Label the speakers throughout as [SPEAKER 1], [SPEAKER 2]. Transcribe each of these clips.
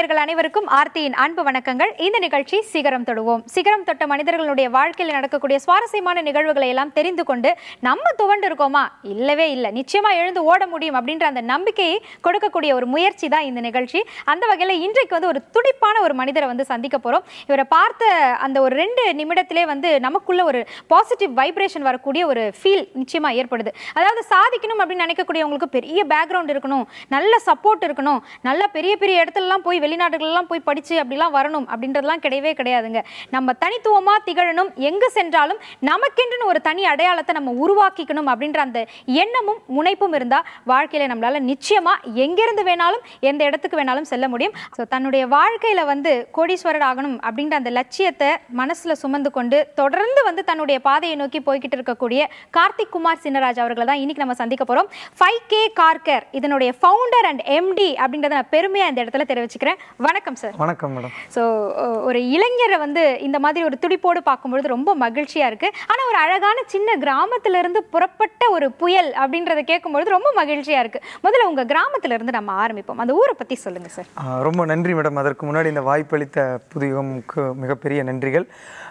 [SPEAKER 1] நேயர்கள் அனைவருக்கும் ஆர்த்தியின் அன்பு வணக்கங்கள் இந்த நிகழ்ச்சி சிகரம் தொடுவோம் சிகரம் தொட்ட மனிதர்களுடைய வாழ்க்கையில் நடக்கக்கூடிய சுவாரஸ்யமான நிகழ்வுகளை எல்லாம் தெரிந்து கொண்டு நம்ம துவண்டு இருக்கோமா இல்லவே இல்லை நிச்சயமா எழுந்து ஓட முடியும் அப்படின்ற அந்த நம்பிக்கையை கொடுக்கக்கூடிய ஒரு முயற்சி தான் இந்த நிகழ்ச்சி அந்த வகையில் இன்றைக்கு வந்து ஒரு துடிப்பான ஒரு மனிதரை வந்து சந்திக்க போறோம் இவரை பார்த்த அந்த ஒரு ரெண்டு நிமிடத்திலே வந்து நமக்குள்ள ஒரு பாசிட்டிவ் வைப்ரேஷன் வரக்கூடிய ஒரு ஃபீல் நிச்சயமா ஏற்படுது அதாவது சாதிக்கணும் அப்படின்னு நினைக்கக்கூடியவங்களுக்கு பெரிய பேக்ரவுண்ட் இருக்கணும் நல்ல சப்போர்ட் இருக்கணும் நல்லா பெரிய பெரிய இடத்துலலாம் போய் வெளிநாடுகள்லாம் போய் படிச்சு அப்படிலாம் வரணும் அப்படின்றதுலாம் கிடையவே கிடையாதுங்க நம்ம தனித்துவமா திகழணும் எங்கு சென்றாலும் நமக்கென்றுன்னு ஒரு தனி அடையாளத்தை நம்ம உருவாக்கிக்கணும் அப்படின்ற அந்த எண்ணமும் முனைப்பும் இருந்தா வாழ்க்கையில நம்மளால நிச்சயமா எங்கிருந்து வேணாலும் எந்த இடத்துக்கு வேணாலும் செல்ல முடியும் ஸோ தன்னுடைய வாழ்க்கையில வந்து கோடீஸ்வரர் ஆகணும் அப்படின்ற அந்த லட்சியத்தை மனசுல சுமந்து கொண்டு தொடர்ந்து வந்து தன்னுடைய பாதையை நோக்கி போய்கிட்டு இருக்கக்கூடிய கார்த்திக் குமார் சின்னராஜ் அவர்களை தான் இன்னைக்கு நம்ம சந்திக்க போறோம் ஃபைவ் கே கார்கர் இதனுடைய ஃபவுண்டர் அண்ட் எம்டி அப்படின்றத நான் பெருமையா இந்த இடத்துல தெரிவிச்சுக்கிறேன் வணக்கம் சார்
[SPEAKER 2] வணக்கம் மேடம்
[SPEAKER 1] ஸோ ஒரு இளைஞரை வந்து இந்த மாதிரி ஒரு துடிப்போடு பார்க்கும்பொழுது ரொம்ப மகிழ்ச்சியா இருக்கு ஆனா ஒரு அழகான சின்ன கிராமத்துல இருந்து புறப்பட்ட ஒரு புயல் அப்படின்றத கேட்கும்பொழுது ரொம்ப மகிழ்ச்சியா இருக்கு முதல்ல உங்க கிராமத்துல இருந்து நம்ம ஆரம்பிப்போம் அந்த ஊரை பத்தி சொல்லுங்க சார்
[SPEAKER 2] ஆ, ரொம்ப நன்றி மேடம் அதற்கு முன்னாடி இந்த வாய்ப்பளித்த புதியமுக்கு மிகப்பெரிய நன்றிகள்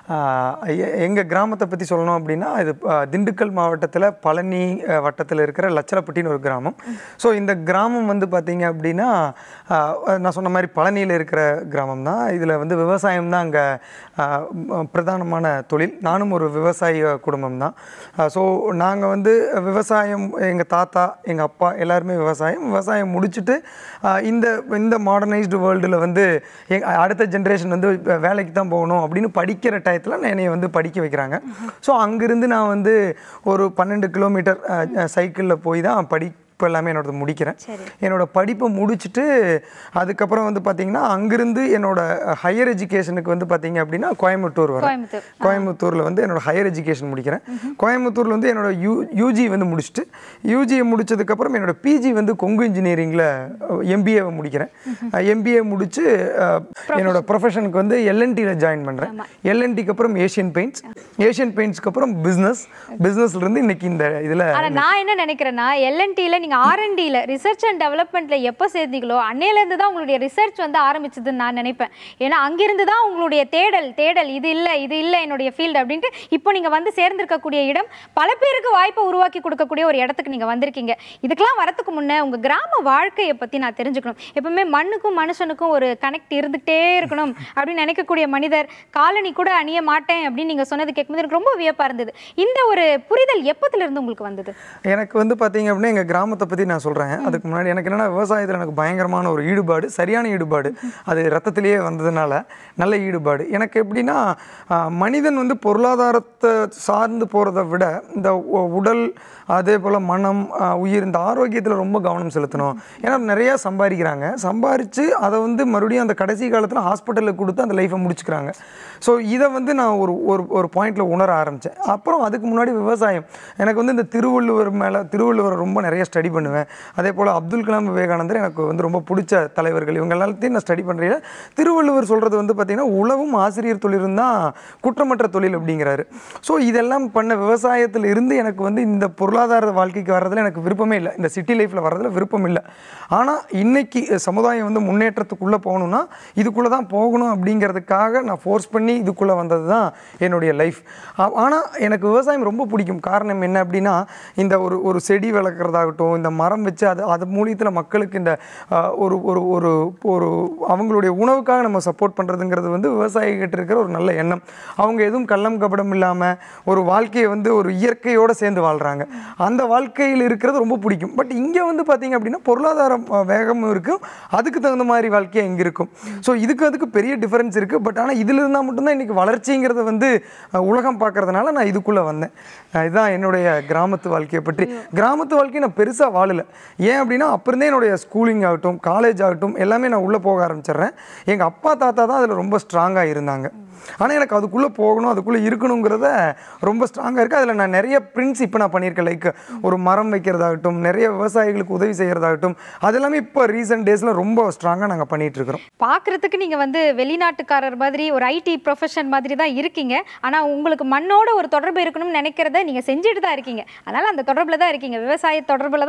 [SPEAKER 2] எங்கள் கிராமத்தை பற்றி சொல்லணும் அப்படின்னா இது ஆ, திண்டுக்கல் மாவட்டத்தில் பழனி ஆ, வட்டத்தில் இருக்கிற லச்சலப்பட்டின்னு ஒரு கிராமம் ஸோ இந்த கிராமம் வந்து பார்த்தீங்க அப்படின்னா ஆ, நான் சொன்ன மாதிரி பழனியில் இருக்கிற கிராமம் தான் இதில் வந்து விவசாயம் தான் அங்கே பிரதானமான தொழில் நானும் ஒரு விவசாய குடும்பம் தான் ஸோ நாங்கள் வந்து விவசாயம் எங்கள் தாத்தா எங்கள் அப்பா எல்லாருமே விவசாயம் விவசாயம் முடிச்சுட்டு ஆஹ் இந்த இந்த மாடர்னைஸ்டு வேர்ல்டில் வந்து எங்க அடுத்த ஜென்ரேஷன் வந்து இப்ப வேலைக்கு தான் போகணும் அப்படின்னு படிக்கிற டயத்தில் என்னைய வந்து படிக்க வைக்கிறாங்க ஸோ அங்கிருந்து நான் வந்து ஒரு பன்னெண்டு கிலோமீட்டர் சைக்கிளில் போய் தான் படி இப்போ எல்லாமே என்னோட முடிக்கிறேன்
[SPEAKER 1] சரி.
[SPEAKER 2] என்னோட படிப்பை முடிச்சுட்டு அதுக்கப்புறம் வந்து பார்த்தீங்கன்னா அங்கிருந்து என்னோட ஹையர் எஜுகேஷனுக்கு வந்து பார்த்தீங்க அப்படின்னா கோயம்புத்தூர் வரேன்
[SPEAKER 1] கோயம்புத்தூர்
[SPEAKER 2] கோயம்புத்தூரில் வந்து என்னோட ஹையர் எஜுகேஷன் முடிக்கிறேன் கோயம்புத்தூரில் வந்து என்னோட யூ யூஜி வந்து முடிச்சுட்டு யூஜியை முடிச்சதுக்கப்புறம் என்னோட பிஜி வந்து கொங்கு இன்ஜினியரிங்கில் எம்பிஏவை முடிக்கிறேன் எம்பிஏ முடிச்சு அஹ், என்னோட ப்ரொஃபஷனுக்கு வந்து எல்என்டியில் ஜாயின் பண்ணுறேன் எல்என்டிக்கு அப்புறம் ஏஷியன் பெயிண்ட்ஸ் ஏஷியன் பெயிண்ட்ஸ்க்கு அப்புறம் பிஸ்னஸ் பிஸ்னஸ்லேருந்து இன்னைக்கு இந்த இதில்
[SPEAKER 1] ஆனா நான் என்ன நினைக்கிறேன்னா எல்என்டில நீங்க ஆர்என்டில ரிசர்ச் அண்ட் டெவலப்மெண்ட்ல எப்போ சேர்ந்தீங்களோ அன்னையில இருந்து தான் உங்களுடைய ரிசர்ச் வந்து ஆரம்பிச்சதுன்னு நான் நினைப்பேன் ஏன்னா அங்கிருந்து தான் உங்களுடைய தேடல் தேடல் இது இல்ல இது இல்ல என்னுடைய ஃபீல்டு அப்படின்ட்டு இப்போ நீங்க வந்து சேர்ந்திருக்கக்கூடிய இடம் பல பேருக்கு வாய்ப்பை உருவாக்கி கொடுக்கக்கூடிய ஒரு இடத்துக்கு நீங்க வந்திருக்கீங்க இதுக்கெல்லாம் வரதுக்கு முன்னே உங்க கிராம வாழ்க்கையை பத்தி நான் தெரிஞ்சுக்கணும் எப்பவுமே மண்ணுக்கும் மனுஷனுக்கும் ஒரு கனெக்ட் இருந்துகிட்டே இருக்கணும் அப்படின்னு நினைக்கக்கூடிய மனிதர் காலனி கூட அணிய மாட்டேன் அப்படின்னு நீங்க சொன்னது கேட்கும்போது எனக்கு ரொம்ப வியப்பா இருந்தது இந்த ஒரு புரிதல் எப்பத்துல இருந்து உங்களுக்கு வந்தது
[SPEAKER 2] எனக்கு வந்து பார்த்தீங்க அப்படின்னா எங்கள் கிராமத்தை பற்றி நான் சொல்கிறேன் அதுக்கு முன்னாடி எனக்கு என்னென்னா விவசாயத்தில் எனக்கு பயங்கரமான ஒரு ஈடுபாடு சரியான ஈடுபாடு அது ரத்தத்திலேயே வந்ததுனால நல்ல ஈடுபாடு எனக்கு எப்படின்னா ஆஹ், மனிதன் வந்து பொருளாதாரத்தை சார்ந்து போகிறத விட இந்த உ- உடல் அதே போல் மனம் ஆஹ், உயிர் இந்த ஆரோக்கியத்தில் ரொம்ப கவனம் செலுத்தணும் ஏன்னா நிறையா சம்பாதிக்கிறாங்க சம்பாரித்து அதை வந்து மறுபடியும் அந்த கடைசி காலத்தில் ஹாஸ்பிட்டலில் கொடுத்து அந்த லைஃப்பை முடிச்சுக்கிறாங்க ஸோ இதை வந்து நான் ஒரு ஒரு ஒரு பாயிண்டில் உணர ஆரம்பித்தேன் அப்புறம் அதுக்கு முன்னாடி விவசாயம் எனக்கு வந்து இந்த திருவள்ளுவர் மேலே திருவள்ளுவர் ரொம்ப நிறைய ஸ்டடி பண்ணுவேன் அதே போல் அப்துல் கலாம் விவேகானந்தர் எனக்கு வந்து ரொம்ப பிடிச்ச தலைவர்கள் இவங்க எல்லாத்தையும் நான் ஸ்டடி பண்ணுறேன் திருவள்ளுவர் சொல்கிறது வந்து பார்த்திங்கன்னா உழவும் ஆசிரியர் தொழிலும் தான் குற்றமற்ற தொழில் அப்படிங்கிறாரு ஸோ இதெல்லாம் பண்ண விவசாயத்தில் இருந்து எனக்கு வந்து இந்த பொருளாதார வாழ்க்கைக்கு வர்றதுல எனக்கு விருப்பமே இல்லை இந்த சிட்டி லைஃப்பில் வர்றதுல விருப்பம் இல்லை ஆனால் இன்னைக்கு சமுதாயம் வந்து முன்னேற்றத்துக்குள்ளே போகணும்னா இதுக்குள்ளே தான் போகணும் அப்படிங்கிறதுக்காக நான் ஃபோர்ஸ் பண்ணி இதுக்குள்ளே வந்தது தான் என்னுடைய லைஃப் ஆனால் எனக்கு விவசாயம் ரொம்ப பிடிக்கும் காரணம் என்ன அப்படின்னா இந்த ஒரு ஒரு செடி வளர்க்குறதாகட்டும் இந்த மரம் வச்சு அது அது மூலியத்தில் மக்களுக்கு இந்த ஆஹ், ஒரு ஒரு ஒரு ஒரு அவங்களுடைய உணவுக்காக நம்ம சப்போர்ட் பண்ணுறதுங்கிறது வந்து விவசாயிகிட்ட இருக்கிற ஒரு நல்ல எண்ணம் அவங்க எதுவும் கள்ளம் கபடம் இல்லாமல் ஒரு வாழ்க்கையை வந்து ஒரு இயற்கையோடு சேர்ந்து வாழ்கிறாங்க அந்த வாழ்க்கையில் இருக்கிறது ரொம்ப பிடிக்கும் பட் இங்கே வந்து பார்த்தீங்க அப்படின்னா பொருளாதாரம் ஆஹ், வேகமும் இருக்கும் அதுக்கு தகுந்த மாதிரி வாழ்க்கையாக இங்கே இருக்கும் ஸோ இதுக்கு அதுக்கு பெரிய டிஃபரன்ஸ் இருக்குது பட் ஆனால் இதில் இருந்தால் மட்டும்தான் இன்றைக்கி வளர்ச்சிங்கிறத வந்து ஆஹ், உலகம் பார்க்கறதுனால நான் இதுக்குள்ளே வந்தேன் ஆஹ், இதுதான் என்னுடைய கிராமத்து வாழ்க்கையை பற்றி கிராமத்து வாழ்க்கையை நான் பெருசாக வாழலை ஏன் அப்படின்னா அப்புறந்தே என்னுடைய ஸ்கூலிங் ஆகட்டும் காலேஜ் ஆகட்டும் எல்லாமே நான் உள்ளே போக ஆரம்பிச்சிடுறேன் எங்கள் அப்பா தாத்தா தான் அதில் ரொம்ப ஸ்ட்ராங்காக இருந்தாங்க ஆனால் எனக்கு அதுக்குள்ளே போகணும் அதுக்குள்ளே இருக்கணுங்கிறத ரொம்ப ஸ்ட்ராங்காக இருக்குது அதில் நான் நிறைய பிரிண்ட்ஸ் இப்போ நான் பண்ணியிருக்கேன் லைக் ஒரு மரம் வைக்கிறதாகட்டும் நிறைய விவசாயிகளுக்கு உதவி செய்கிறதாகட்டும் அது எல்லாமே இப்போ ரீசெண்ட் டேஸில் ரொம்ப ஸ்ட்ராங்காக நாங்கள் பண்ணிகிட்டு இருக்கிறோம்
[SPEAKER 1] பார்க்கறதுக்கு நீங்க வந்து வெளிநாட்டுக்காரர் மாதிரி ஒரு ஐடி ப்ரொஃபஷன் மாதிரி தான் இருக்கீங்க ஆனா உங்களுக்கு மண்ணோட ஒரு தொடர்பு இருக்கணும்னு நினைக்கிறத நீங்க செஞ்சுட்டு தான் இருக்கீங்க அதனால அந்த தொடர்புல தான் இருக்கீங்க விவசாய தொடர்புல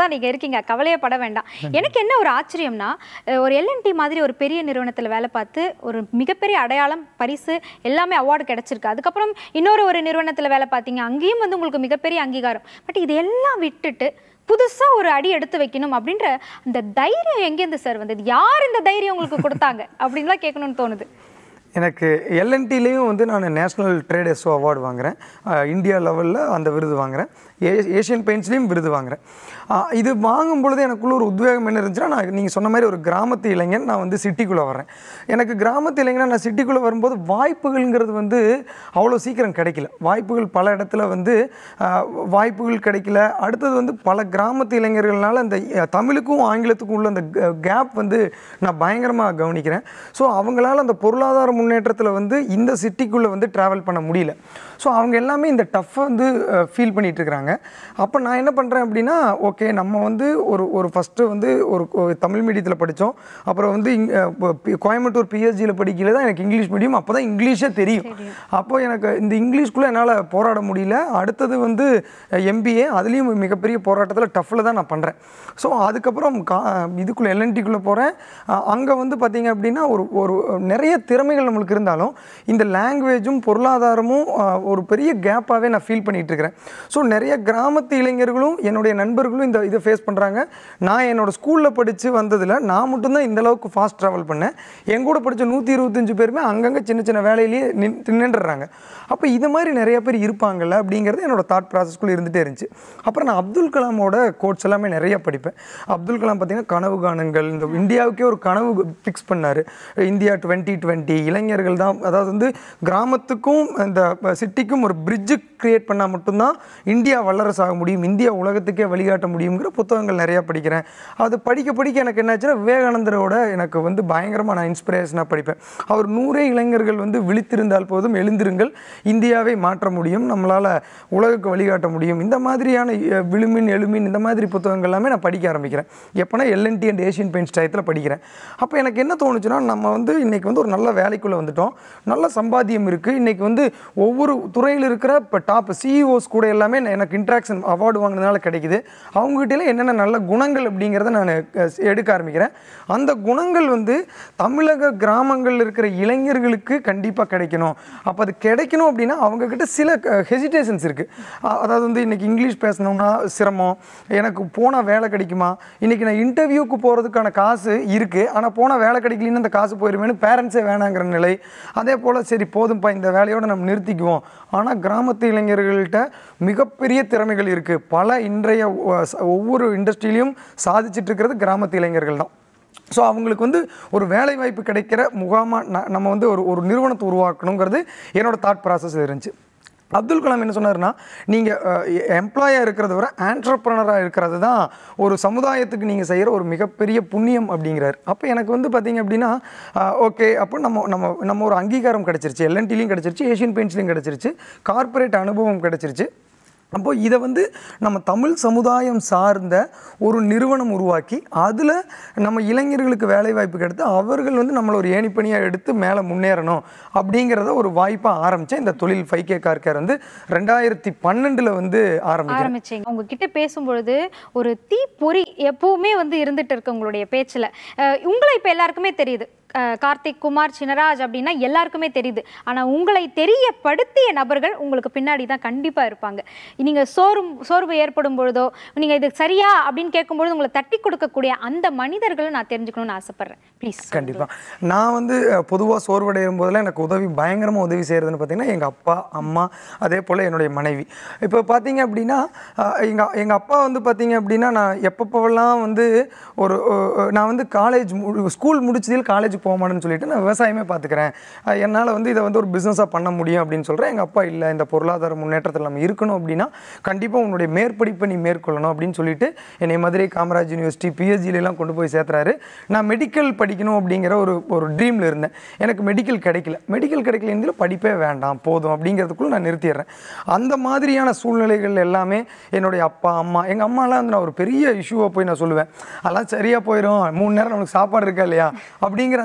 [SPEAKER 1] தான் நீங்க இருக்கீங்க கவலையே பட வேண்டாம் எனக்கு என்ன ஒரு ஆச்சரியம்னா அஹ், ஒரு எல்என்டி மாதிரி ஒரு பெரிய நிறுவனத்துல வேலை பார்த்து ஒரு மிகப்பெரிய அடையாளம் பரிசு எல்லாமே அவார்டு கிடைச்சிருக்கு அதுக்கப்புறம் இன்னொரு ஒரு நிறுவனத்துல வேலை பார்த்தீங்க அங்கேயும் வந்து உங்களுக்கு மிகப்பெரிய அங்கீகாரம் பட் இதெல்லாம் விட்டுட்டு புதுசா ஒரு அடி எடுத்து வைக்கணும் அப்படின்ற அந்த தைரியம் எங்கேருந்து சார் வந்தது யார் இந்த தைரியம் உங்களுக்கு கொடுத்தாங்க அப்படின்லாம் கேட்கணும்னு தோணுது
[SPEAKER 2] எனக்கு எல்என்டிலையும் வந்து நான் நேஷ்னல் ட்ரேட் எஸ்ஓ அவார்டு வாங்குறேன் அஹ் இந்தியா லெவலில் அந்த விருது வாங்குறேன் ஏ ஏஷியன் பெயிண்ட்ஸ்லேயும் விருது வாங்குறேன் அஹ் இது வாங்கும் பொழுது எனக்குள்ள ஒரு உத்வேகம் என்ன இருந்துச்சுன்னா நான் நீங்கள் சொன்ன மாதிரி ஒரு கிராமத்து இளைஞன் நான் வந்து சிட்டிக்குள்ளே வரேன் எனக்கு கிராமத்து இளைஞனா நான் சிட்டிக்குள்ளே வரும்போது வாய்ப்புகள்ங்கிறது வந்து அவ்வளோ சீக்கிரம் கிடைக்கல வாய்ப்புகள் பல இடத்துல வந்து அஹ், வாய்ப்புகள் கிடைக்கல அடுத்தது வந்து பல கிராமத்து இளைஞர்கள்னால அந்த அஹ், தமிழுக்கும் ஆங்கிலத்துக்கும் உள்ள அந்த கேப் வந்து நான் பயங்கரமாக கவனிக்கிறேன் ஸோ அவங்களால அந்த பொருளாதார முன்னேற்றத்தில் வந்து இந்த சிட்டிக்குள்ளே வந்து ட்ராவல் பண்ண முடியல ஸோ அவங்க எல்லாமே இந்த டஃப்பை வந்து ஃபீல் பண்ணிட்டு இருக்கிறாங்க அப்போ நான் என்ன பண்ணுறேன் அப்படின்னா ஓகே நம்ம வந்து ஒரு ஒரு ஃபஸ்ட்டு வந்து ஒரு ஒரு தமிழ் மீடியத்தில் படித்தோம் அப்புறம் வந்து இங்க, அஹ், ப- பி- கோயம்புத்தூர் பிஎஸ்ஜியில் படிக்கல தான் எனக்கு இங்கிலீஷ் மீடியம் அப்போ தான் இங்கிலீஷே தெரியும் அப்போ எனக்கு இந்த இங்கிலீஷ்குள்ளே என்னால் போராட முடியல அடுத்தது வந்து எம்பிஏ அதுலேயும் மிகப்பெரிய போராட்டத்தில் டஃப்பில் தான் நான் பண்ணுறேன் ஸோ அதுக்கப்புறம் கா இதுக்குள்ளே எல்என்டிக்குள்ளே போகிறேன் அங்கே வந்து பார்த்தீங்க அப்படின்னா ஒரு ஒரு நிறைய திறமைகள் நம்மளுக்கு இருந்தாலும் இந்த லாங்குவேஜும் பொருளாதாரமும் அஹ், ஒரு பெரிய கேப்பாகவே நான் ஃபீல் பண்ணிட்டு இருக்கிறேன் ஸோ நிறைய கிராமத்து இளைஞர்களும் என்னுடைய நண்பர்களும் இந்த இதை ஃபேஸ் பண்ணுறாங்க நான் என்னோட ஸ்கூலில் படித்து வந்ததில் நான் மட்டும்தான் இந்த அளவுக்கு ஃபாஸ்ட் ட்ராவல் பண்ணேன் என் கூட படித்த நூற்றி இருபத்தஞ்சு பேருமே அங்கங்கே சின்ன சின்ன வேலையிலேயே நின் நின்றுடுறாங்க அப்போ இது மாதிரி நிறைய பேர் இருப்பாங்கல்ல அப்படிங்கிறது என்னோட தாட் ப்ராசஸ்க்குள்ளே இருந்துகிட்டே இருந்துச்சு அப்புறம் நான் அப்துல் கலாமோட கோட்ஸ் எல்லாமே நிறைய படிப்பேன் அப்துல் கலாம் பார்த்தீங்கன்னா கனவு காணுங்கள் இந்த இந்தியாவுக்கே ஒரு கனவு ஃபிக்ஸ் பண்ணார் இந்தியா டுவெண்ட்டி டுவெண்ட்டி இளைஞர்கள் தான் அதாவது வந்து கிராமத்துக்கும் இந்த சிட்டிக்கும் ஒரு பிரிட்ஜு கிரியேட் பண்ணால் மட்டும்தான் இந்தியா வல்லரசு ஆக முடியும் இந்தியா உலகத்துக்கே வழிகாட்ட முடியுங்கிற புத்தகங்கள் நிறையா படிக்கிறேன் அது படிக்க படிக்க எனக்கு என்னாச்சுன்னா விவேகானந்தரோட எனக்கு வந்து பயங்கரமாக நான் இன்ஸ்பிரேஷனாக படிப்பேன் அவர் நூறே இளைஞர்கள் வந்து விழித்திருந்தால் போதும் எழுந்திருங்கள் இந்தியாவை மாற்ற முடியும் நம்மளால் உலகுக்கு வழிகாட்ட முடியும் இந்த மாதிரியான அஹ், விழுமின் எழுமின் இந்த மாதிரி புத்தகங்கள் எல்லாமே நான் படிக்க ஆரம்பிக்கிறேன் எப்போனா எல்என்டி அண்ட் ஏஷியன் பெயிண்ட்ஸ் டயத்தில் படிக்கிறேன் அப்போ எனக்கு என்ன தோணுச்சுன்னா நம்ம வந்து இன்னைக்கு வந்து ஒரு நல்ல வேலைக்குள்ளே வந்துட்டோம் நல்ல சம்பாத்தியம் இருக்குது இன்னைக்கு வந்து ஒவ்வொரு துறையில் இருக்கிற இப்போ டாப் சிஇஓஸ் கூட எல்லாமே எனக்கு இன்ட்ராக்ஷன் அவார்டு வாங்கினதுனால கிடைக்குது அவங்ககிட்ட என்னென்ன நல்ல குணங்கள் அப்படிங்கிறத நான் அஹ், எடுக்க ஆரம்பிக்கிறேன் அந்த குணங்கள் வந்து தமிழக கிராமங்களில் இருக்கிற இளைஞர்களுக்கு கண்டிப்பாக கிடைக்கணும் அப்போ அது கிடைக்கணும் அப்படின்னா அவங்கக்கிட்ட சில ஹெசிடேஷன்ஸ் இருக்குது அதாவது வந்து இன்னைக்கு இங்கிலீஷ் பேசணும்னா சிரமம் எனக்கு போனால் வேலை கிடைக்குமா இன்னைக்கு நான் இன்டர்வியூக்கு போகிறதுக்கான காசு இருக்குது ஆனால் போனால் வேலை கிடைக்கலன்னு அந்த காசு போயிருமேனு பேரண்ட்ஸே வேணாங்கிற நிலை அதே போல் சரி போதும்ப்பா இந்த வேலையோட நம்ம நிறுத்திக்குவோம் ஆனால் கிராமத்து இளைஞர்கள்ட்ட மிகப்பெரிய திறமைகள் இருக்குது பல இன்றைய ஒ- ச- ஒவ்வொரு இண்டஸ்ட்ரியிலையும் சாதிச்சிட்டு இருக்கிறது கிராமத்து இளைஞர்கள் தான் ஸோ அவங்களுக்கு வந்து ஒரு வேலை வாய்ப்பு கிடைக்கிற முகாமாக நம்ம வந்து ஒரு ஒரு நிறுவனத்தை உருவாக்கணுங்கிறது என்னோட தாட் ப்ராசஸ் இருந்துச்சு அப்துல் கலாம் என்ன சொன்னார்னா நீங்கள் எம்ப்ளாயாக இருக்கிறத விட ஆண்டர்ப்ரனராக இருக்கிறது தான் ஒரு சமுதாயத்துக்கு நீங்கள் செய்கிற ஒரு மிகப்பெரிய புண்ணியம் அப்படிங்கிறார் அப்போ எனக்கு வந்து பார்த்தீங்க அப்படின்னா ஓகே அப்போ நம்ம நம்ம நம்ம ஒரு அங்கீகாரம் கிடச்சிருச்சு எல்என்டிலையும் கிடச்சிருச்சு ஏஷியன் பெயிண்ட்ஸ்லையும் கிடச்சிருச்சு கார்ப்பரேட் அனுபவம் கிடச்சிருச்சு அப்போ இதை வந்து நம்ம தமிழ் சமுதாயம் சார்ந்த ஒரு நிறுவனம் உருவாக்கி அதில் நம்ம இளைஞர்களுக்கு வேலை வாய்ப்பு கிடைத்து அவர்கள் வந்து நம்மளை ஒரு ஏணிப்பணியாக எடுத்து மேலே முன்னேறணும் அப்படிங்கிறத ஒரு வாய்ப்பாக ஆரம்பித்தேன் இந்த தொழில் ஃபைவ் கே கார்கேர் வந்து ரெண்டாயிரத்தி பன்னெண்டில் வந்து ஆரம்பிக்கிறேன்
[SPEAKER 1] ஆரம்பிச்சீங்க உங்ககிட்ட பேசும்பொழுது ஒரு தீப்பொறி எப்பவுமே வந்து இருந்துட்டு இருக்கு உங்களுடைய பேச்சுல அஹ் உங்களை இப்ப எல்லாருக்குமே தெரியுது அஹ் கார்த்திக் குமார் சினராஜ் அப்படின்னா எல்லாருக்குமே தெரியுது ஆனா உங்களை தெரியப்படுத்திய நபர்கள் உங்களுக்கு பின்னாடி தான் கண்டிப்பா இருப்பாங்க நீங்க சோர்வு சோர்வு ஏற்படும் பொழுதோ நீங்க இது சரியா அப்படின்னு கேட்கும்பொழுது உங்களை தட்டி கொடுக்கக்கூடிய அந்த மனிதர்களை நான் தெரிஞ்சுக்கணும்னு ஆசைப்படுறேன் ப்ளீஸ்
[SPEAKER 2] கண்டிப்பாக நான் வந்து பொதுவாக சோர்வடையும் போதெல்லாம் எனக்கு உதவி பயங்கரமாக உதவி செய்கிறதுன்னு பார்த்தீங்கன்னா எங்கள் அப்பா அம்மா அதே போல் என்னுடைய மனைவி இப்போ பார்த்தீங்க அப்படின்னா எங்கள் எங்கள் அப்பா வந்து பார்த்தீங்க அப்படின்னா நான் எப்பப்போவெல்லாம் வந்து ஒரு அஹ், நான் வந்து காலேஜ் ஸ்கூல் முடிச்சதில் காலேஜ் போக மாட்டேன்னு சொல்லிட்டு நான் விவசாயமே பார்த்துக்கிறேன் என்னால் வந்து இதை வந்து ஒரு பிஸ்னஸாக பண்ண முடியும் அப்படின்னு சொல்கிறேன் எங்கள் அப்பா இல்லை இந்த பொருளாதார முன்னேற்றத்தில் நம்ம இருக்கணும் அப்படின்னா கண்டிப்பாக உன்னுடைய மேற்படிப்பை நீ மேற்கொள்ளணும் அப்படின்னு சொல்லிட்டு என்னை மதுரை காமராஜ் யூனிவர்சிட்டி பிஹெச்டிலாம் கொண்டு போய் சேர்த்துறாரு நான் மெடிக்கல் படிக்கணும் அப்படிங்கிற ஒரு ஒரு ட்ரீமில் இருந்தேன் எனக்கு மெடிக்கல் கிடைக்கல மெடிக்கல் கிடைக்கல இதில் படிப்பே வேண்டாம் போதும் அப்படிங்கிறதுக்குள்ள நான் நிறுத்திடுறேன் அந்த மாதிரியான சூழ்நிலைகள் எல்லாமே என்னுடைய அப்பா அம்மா எங்கள் அம்மாலாம் வந்து நான் ஒரு பெரிய இஷ்யூவை போய் நான் சொல்லுவேன் அதெல்லாம் சரியாக போயிடும் மூணு நேரம் நமக்கு சாப்பாடு இருக்கா இல்லையா அப்படிங்கிற அந்த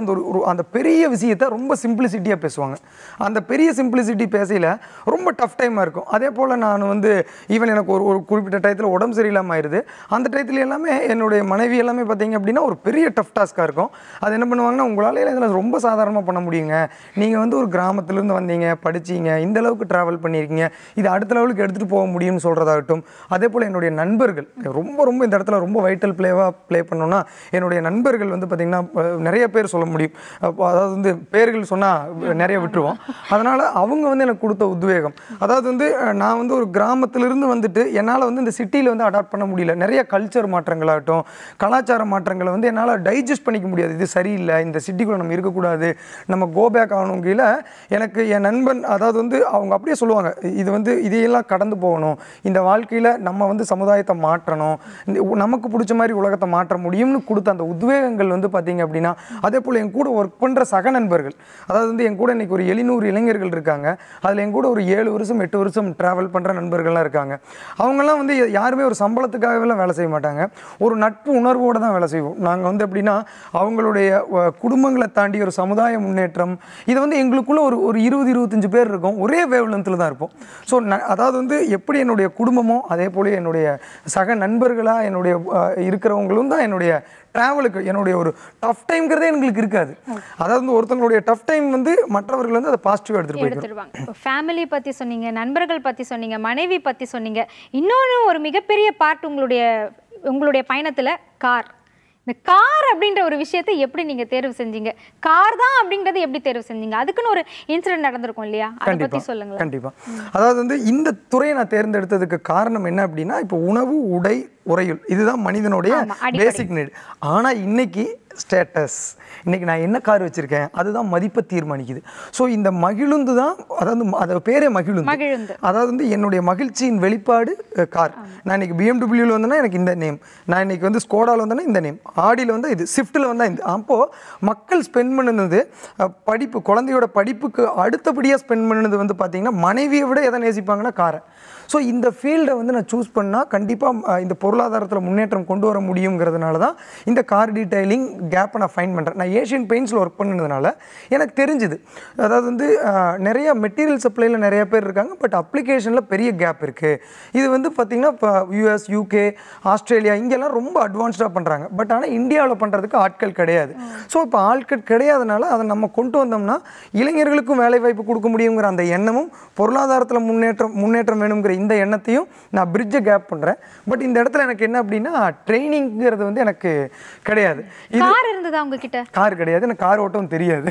[SPEAKER 2] அந்த ஒரு ஒரு அந்த பெரிய விஷயத்தை ரொம்ப சிம்பிளிசிட்டியாக பேசுவாங்க அந்த பெரிய சிம்பிளிசிட்டி பேசையில் ரொம்ப டஃப் டைமாக இருக்கும் அதே போல் நான் வந்து ஈவன் எனக்கு ஒரு ஒரு குறிப்பிட்ட டயத்தில் உடம்பு சரியில்லாமல் ஆயிடுது அந்த டயத்தில் எல்லாமே என்னுடைய மனைவி எல்லாமே பார்த்தீங்க அப்படின்னா ஒரு பெரிய டஃப் டாஸ்க்காக இருக்கும் அது என்ன பண்ணுவாங்கன்னா உங்களால் இதில் ரொம்ப சாதாரணமாக பண்ண முடியுங்க நீங்கள் வந்து ஒரு கிராமத்துலேருந்து வந்தீங்க படிச்சீங்க இந்த அளவுக்கு ட்ராவல் பண்ணியிருக்கீங்க இது அடுத்த லெவலுக்கு எடுத்துகிட்டு போக முடியும்னு சொல்கிறதாகட்டும் அதே போல் என்னுடைய நண்பர்கள் ரொம்ப ரொம்ப இந்த இடத்துல ரொம்ப வைட்டல் பிளேவாக ப்ளே பண்ணோன்னா என்னுடைய நண்பர்கள் வந்து பார்த்திங்கன்னா அஹ், நிறைய பேர் சொல்ல முடியும் அப்போ அதாவது வந்து பேர்கள் சொன்னால் நிறைய விட்டுருவோம் அதனால் அவங்க வந்து எனக்கு கொடுத்த உத்வேகம் அதாவது வந்து அஹ், நான் வந்து ஒரு கிராமத்திலிருந்து வந்துட்டு என்னால் வந்து இந்த சிட்டியில் வந்து அடாப்ட் பண்ண முடியல நிறைய கல்ச்சர் மாற்றங்களாகட்டும் கலாச்சார மாற்றங்களை வந்து என்னால் டைஜஸ்ட் பண்ணிக்க முடியாது இது சரியில்லை இந்த சிட்டிக்குள்ளே நம்ம இருக்கக்கூடாது நம்ம கோ பேக் ஆகணும் கீழே எனக்கு என் நண்பன் அதாவது வந்து அவங்க அப்படியே சொல்லுவாங்க இது வந்து இதையெல்லாம் கடந்து போகணும் இந்த வாழ்க்கையில் நம்ம வந்து சமுதாயத்தை மாற்றணும் இந்த உ- நமக்கு பிடிச்ச மாதிரி உலகத்தை மாற்ற முடியும்னு கொடுத்த அந்த உத்வேகங்கள் வந்து பார்த்தீங்க அப்படின்னா அதே போல் என் கூட ஒர்க் பண்ணுற சக நண்பர்கள் அதாவது வந்து என் கூட இன்னைக்கு ஒரு எழுநூறு இளைஞர்கள் இருக்காங்க அதில் என் கூட ஒரு ஏழு வருஷம் எட்டு வருஷம் ட்ராவல் பண்ணுற நண்பர்கள்லாம் இருக்காங்க அவங்கெல்லாம் வந்து யாருமே ஒரு சம்பளத்துக்காகலாம் வேலை செய்ய மாட்டாங்க ஒரு நட்பு உணர்வோடு தான் வேலை செய்வோம் நாங்கள் வந்து எப்படின்னா அவங்களுடைய அஹ், குடும்பங்களை தாண்டி ஒரு சமுதாய முன்னேற்றம் இது வந்து எங்களுக்குள்ள ஒரு ஒரு இருபது இருபத்தஞ்சு பேர் இருக்கும் ஒரே வேவ்லென்த்தில் தான் இருப்போம் ஸோ அதாவது வந்து எப்படி என்னுடைய குடும்பமோ அதே போல என்னுடைய சக நண்பர்களாக என்னுடைய அஹ், இருக்கிறவங்களும் தான் என்னுடைய ட்ராவலுக்கு என்னுடைய ஒரு டஃப் டைம்ங்கிறதே எங்களுக்கு இருக்காது அதாவது வந்து ஒருத்தவங்களுடைய டஃப் டைம் வந்து மற்றவர்கள் வந்து அதை பாசிட்டிவாக எடுத்துகிட்டு போய்க்கணும்
[SPEAKER 1] எடுத்துருவாங்க இப்போ ஃபேமிலி பற்றி சொன்னீங்க நண்பர்கள் பற்றி சொன்னீங்க மனைவி பற்றி சொன்னீங்க இன்னொன்று ஒரு மிகப்பெரிய பார்ட் உங்களுடைய உங்களுடைய பயணத்தில் கார் இந்த கார் அப்படின்ற ஒரு விஷயத்தை எப்படி நீங்க தேர்வு செஞ்சீங்க கார் தான் அப்படிங்கறது எப்படி தேர்வு செஞ்சீங்க அதுக்குன்னு ஒரு இன்சிடென்ட் நடந்திருக்கும் இல்லையா அதை பத்தி
[SPEAKER 2] கண்டிப்பா
[SPEAKER 1] சொல்லுங்களேன்
[SPEAKER 2] கண்டிப்பா அதாவது வந்து இந்த துறையை நான் தேர்ந்தெடுத்ததுக்கு காரணம் என்ன அப்படின்னா இப்போ உணவு உடை உறையுள் இதுதான் மனிதனுடைய
[SPEAKER 1] ஆமா, அடிப்படை.
[SPEAKER 2] பேசிக் நீட் ஆனா இன்னைக்கு ஸ்டேட்டஸ் இன்னைக்கு நான் என்ன கார் வச்சிருக்கேன் அதுதான் மதிப்பை தீர்மானிக்குது ஸோ இந்த மகிழுந்து தான் அதாவது ம- அது பேரே மகிழுந்து
[SPEAKER 1] மகிழுந்து
[SPEAKER 2] அதாவது வந்து என்னுடைய மகிழ்ச்சியின் வெளிப்பாடு அஹ், கார் நான் இன்னைக்கு பிஎம்டபிள்யூவில் வந்தேன்னா எனக்கு இந்த நேம் நான் இன்னைக்கு வந்து ஸ்கோடாவில் வந்தேன்னா இந்த நேம் ஆடியில் வந்தால் இது ஸ்விஃப்ட்டில் வந்தால் இந்த அப்போது மக்கள் ஸ்பெண்ட் பண்ணுனது அஹ், படிப்பு குழந்தையோட படிப்புக்கு அடுத்தபடியாக ஸ்பெண்ட் பண்ணுனது வந்து பார்த்தீங்கன்னா மனைவியை விட எதை நேசிப்பாங்கன்னா காரை ஸோ இந்த ஃபீல்டை வந்து நான் சூஸ் பண்ணால் கண்டிப்பாக இந்த பொருளாதாரத்தில் முன்னேற்றம் கொண்டு வர முடியுங்கிறதுனால தான் இந்த கார் டீடைலிங் கேப்பை நான் ஃபைன் பண்ணுறேன் நான் ஏஷியன் பெயிண்ட்ஸில் ஒர்க் பண்ணதுனால எனக்கு தெரிஞ்சுது அதாவது வந்து அஹ், நிறைய மெட்டீரியல் சப்ளையில் நிறைய பேர் இருக்காங்க பட் அப்ளிகேஷனில் பெரிய கேப் இருக்குது இது வந்து பார்த்திங்கன்னா இப்போ யூஎஸ் யூகே ஆஸ்திரேலியா இங்கெல்லாம் ரொம்ப அட்வான்ஸ்டாக பண்ணுறாங்க பட் ஆனால் இந்தியாவில் பண்ணுறதுக்கு ஆட்கள் கிடையாது ஸோ இப்போ ஆட்கள் கிடையாதனால அதை நம்ம கொண்டு வந்தோம்னா இளைஞர்களுக்கும் வேலை வாய்ப்பு கொடுக்க முடியுங்கிற அந்த எண்ணமும் பொருளாதாரத்தில் முன்னேற்றம் முன்னேற்றம் வேணுங்கிற இந்த எண்ணத்தையும் நான் பிரிட்ஜை கேப் பண்ணுறேன் பட் இந்த இடத்துல எனக்கு என்ன அப்படின்னா ட்ரைனிங்கிறது வந்து எனக்கு கிடையாது இது
[SPEAKER 1] கார் இருந்ததா உங்ககிட்ட
[SPEAKER 2] கார் கிடையாது எனக்கு கார் ஓட்டவும் தெரியாது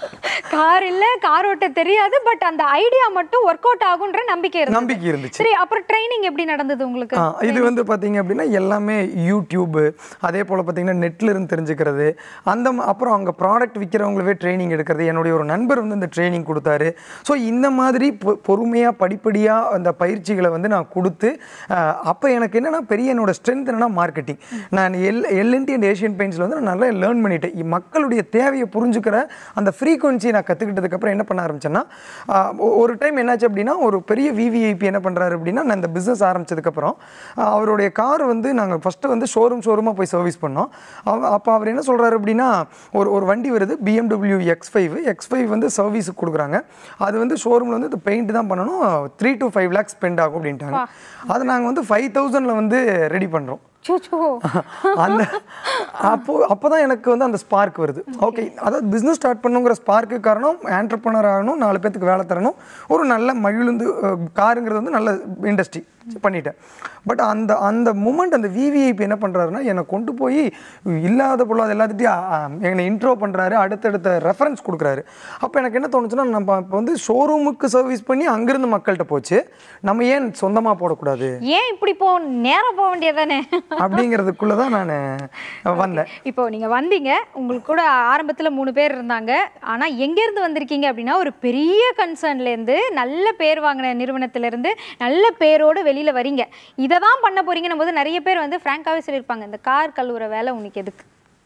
[SPEAKER 1] கார் இல்ல கார் ஓட்ட தெரியாது பட் அந்த ஐடியா மட்டும் ஒர்க் அவுட் ஆகுன்ற நம்பிக்கை இருந்தது
[SPEAKER 2] நம்பிக்கை இருந்துச்சு
[SPEAKER 1] சரி அப்புறம் ட்ரைனிங் எப்படி நடந்தது உங்களுக்கு
[SPEAKER 2] ஆ, இது வந்து பார்த்தீங்க அப்படின்னா எல்லாமே யூடியூப்பு அதே போல் பார்த்தீங்கன்னா நெட்டில் இருந்து தெரிஞ்சுக்கிறது அந்த ம- அப்புறம் அங்கே ப்ராடக்ட் விற்கிறவங்களவே ட்ரைனிங் எடுக்கிறது என்னுடைய ஒரு நண்பர் வந்து இந்த ட்ரைனிங் கொடுத்தாரு ஸோ இந்த மாதிரி பொ பொறுமையாக படிப்படியாக அந்த பயிற்சிகளை வந்து நான் கொடுத்து அப்போ எனக்கு என்னென்னா பெரிய என்னோட ஸ்ட்ரென்த் என்னன்னா மார்க்கெட்டிங் நான் எல் எல்என்டி அண்ட் ஏஷியன் பெயிண்ட்ஸில் வந்து நான் நல்லா லேர்ன் பண்ணிட்டேன் இ- மக்களுடைய தேவையை புரிஞ்சுக்கிற அந்த ஃப்ரீக்வன்சி நான் கற்றுக்கிட்டதுக்கப்புறம் என்ன பண்ண ஆரம்பிச்சேன்னா ஆ, ஒ- ஒரு டைம் என்னாச்சு அப்படின்னா ஒரு பெரிய விவிஐபி என்ன பண்ணுறாரு அப்படின்னா நான் இந்த பிஸ்னஸ் ஆரம்பிச்சதுக்கப்புறம் ஆ, அவருடைய கார் வந்து நாங்கள் ஃபஸ்ட்டு வந்து ஷோரூம் ஷோரூமாக போய் சர்வீஸ் பண்ணோம் அவ அப்போ அவர் என்ன சொல்கிறாரு அப்படின்னா ஒரு ஒரு வண்டி வருது BMW X five X five வந்து சர்வீஸுக்கு கொடுக்குறாங்க அது வந்து ஷோரூமில் வந்து இது பெயிண்ட் தான் பண்ணணும் three to five lakhs spend ஆகும் அப்படின்ட்டாங்க அதை நாங்கள் வந்து ஃபைவ் தௌசண்டில் வந்து ரெடி பண்ணுறோம்
[SPEAKER 1] சூச்சோ
[SPEAKER 2] அந்த அப்போ அப்பதான் எனக்கு வந்து அந்த ஸ்பார்க் வருது ஓகே அதாவது பிஸ்னஸ் ஸ்டார்ட் பண்ணுங்கிற ஸ்பார்க்கு காரணம் ஆண்டர்பனர் ஆகணும் நாலு பேத்துக்கு வேலை தரணும் ஒரு நல்ல மகிழுந்து அஹ், காருங்கிறது வந்து நல்ல இண்டஸ்ட்ரி பண்ணிட்டேன் பட் அந்த அந்த மூமெண்ட் அந்த விவிஐபி என்ன பண்ணுறாருன்னா என்னை கொண்டு போய் இல்லாத பொருளாத எல்லாத்துட்டையும் என்னை இன்ட்ரோ பண்ணுறாரு அடுத்தடுத்த ரெஃபரன்ஸ் கொடுக்குறாரு அப்போ எனக்கு என்ன தோணுச்சுன்னா நம்ம இப்போ வந்து ஷோரூமுக்கு சர்வீஸ் பண்ணி அங்கேருந்து மக்கள்கிட்ட போச்சு நம்ம ஏன் சொந்தமாக போடக்கூடாது
[SPEAKER 1] ஏன் இப்படி போ நேரா போக வேண்டியதானே
[SPEAKER 2] அப்படிங்கிறதுக்குள்ளே தான் நான் வந்தேன்
[SPEAKER 1] இப்போ நீங்க வந்தீங்க உங்களுக்கு கூட ஆரம்பத்துல மூணு பேர் இருந்தாங்க ஆனா எங்க இருந்து வந்திருக்கீங்க அப்படின்னா ஒரு பெரிய கன்சர்ன்ல இருந்து நல்ல பேர் வாங்கின நிறுவனத்துல இருந்து நல்ல பேரோட வெளியில வரீங்க இதை தான் பண்ண போறீங்கன்னும் போது நிறைய பேர் வந்து ஃப்ராங்காவே சொல்லியிருப்பாங்க இந்த கார் கழுவுற வேலை உனக்கு எதுக்கு